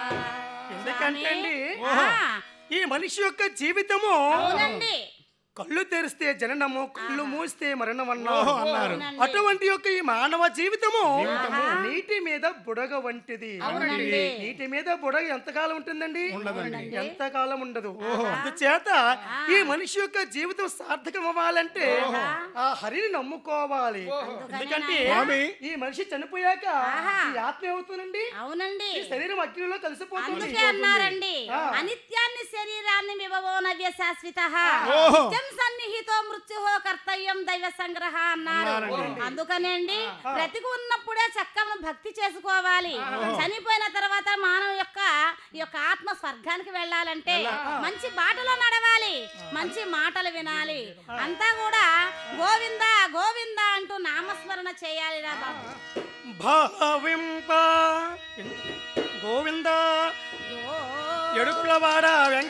ఎందుకంటే అండి ఆ, ఈ మనిషి యొక్క జీవితము అవునండి కళ్ళు తెరిస్తే జననము కళ్ళు మూస్తే మరణం ఓహో, అన్నారు అన్నారు. అటువంటి యొక్క ఈ మానవ జీవితము నీటి మీద బుడగ వంటిది అవునండి. నీటి మీద బుడగ ఎంతకాలం ఉంటుందండి ఉండదండి. ఎంతకాలం ఉండదు అందుచేత ఈ మనిషి యొక్క జీవితం సార్థకం అవ్వాలంటే ఆ హరిని నమ్ముకోవాలి ఎందుకంటే స్వామి. ఈ మనిషి చనిపోయాక ఆహా. ఈ ఆత్మ ఏమవుతుందండి అవునండి ఈ శరీరం అగ్నిలో కలిసిపోతుంది అందుకే అన్నారండి ఆ. అనిత్యాన్ని శరీరాన్ని విభవో నవ్య శాశ్వత ఓహో. నిత్యం సన్నిహితో మృత్యుహో కర్తవ్యం దైవ సంగ్రహ అన్నారు అన్నారండి. అందుకనండి బ్రతికి ఉన్నప్పుడే చక్కగా భక్తి చేసుకోవాలి చనిపోయిన తర్వాత మానవ యొక్క ఈ యొక్క ఆత్మ స్వర్గానికి వెళ్ళాలంటే మంచి బాటలో నడవాలి మంచి మాటలు వినాలి అంతా కూడా గోవింద గోవింద అంటూ నామస్మరణ చేయాలి రా బాబు భావింప గోవింద గో- ఎడుపులవాడ వెంకట